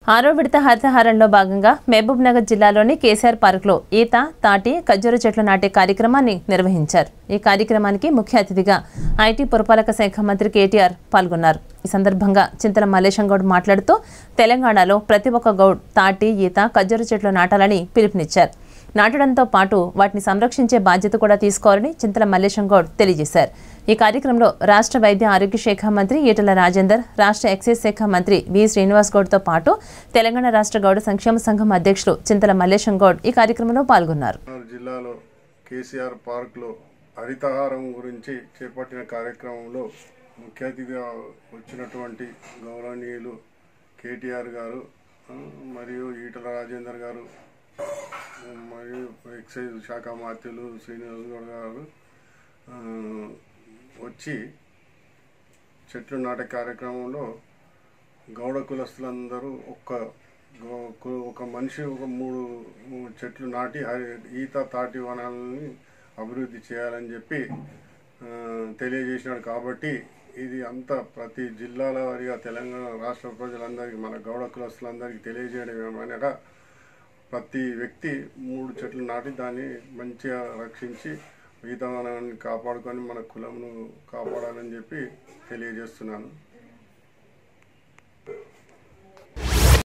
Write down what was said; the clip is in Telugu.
ఆరో విడత హరితహారంలో భాగంగా మహబూబ్ నగర్ జిల్లాలోని కేసీఆర్ పార్కులో ఈత తాటి ఖర్జూర చెట్లు నాటే కార్యక్రమాన్ని నిర్వహించారు ఈ కార్యక్రమానికి ముఖ్య అతిథిగా ఐటీ పురపాలక శాఖ మంత్రి కేటీఆర్ పాల్గొన్నారు ఈ సందర్భంగా చింతల మల్లేశం గౌడ్ మాట్లాడుతూ తెలంగాణలో ప్రతి ఒక్క గౌడ్ తాటి ఈత ఖర్జూర చెట్లు నాటాలని పిలుపునిచ్చారు నాటడంతో పాటు వాటిని సంరక్షించే బాధ్యత కూడా తీసుకోవాలని చింతల మల్లేశం గౌడ్ తెలియజేశారు ఈ కార్యక్రమంలో రాష్ట్ర వైద్య ఆరోగ్య శాఖ మంత్రి ఈటల రాజేందర్ రాష్ట్ర ఎక్సైజ్ శాఖ మంత్రి వి శ్రీనివాస్ గౌడ్తో పాటు తెలంగాణ రాష్ట్ర గౌడ సంక్షేమ సంఘం అధ్యక్షులు చింతల మల్లేశం గౌడ్ ఈ కార్యక్రమంలో పాల్గొన్నారు కరీంనగర్ జిల్లాలో కేసీఆర్ పార్క్లో హరితహారం గురించి చేపట్టిన కార్యక్రమంలో ముఖ్య అతిథిగా వచ్చినటువంటి గౌరవనీయులు కేటీఆర్ గారు ఆ, మరియు ఈటల రాజేందర్ గారు మరియు ఎక్సైజ్ శాఖ మాత్యులు శ్రీనివాస్ గౌడ్ గారు ఆ, వచ్చి చెట్లు నాటే కార్యక్రమంలో గౌడ కులస్తులందరూ ఒక్క గౌ- కు- ఒక మనిషి ఒక మూడు మూడు చెట్లు నాటి హరి- ఈత తాటి వనాలని అభివృద్ధి చేయాలని చెప్పి ఆ, తెలియజేసినాడు కాబట్టి ఇది అంతా ప్రతి జిల్లాల వారిగా తెలంగాణ రాష్ట్ర ప్రజలందరికీ మన గౌడ కులస్తులందరికీ తెలియజేయడం ఏమనగా ప్రతి వ్యక్తి మూడు చెట్లు నాటి దాన్ని మంచిగా రక్షించి ఈతవనాన్ని కాపాడుకొని మన కులంను కాపాడాలని చెప్పి తెలియజేస్తున్నాను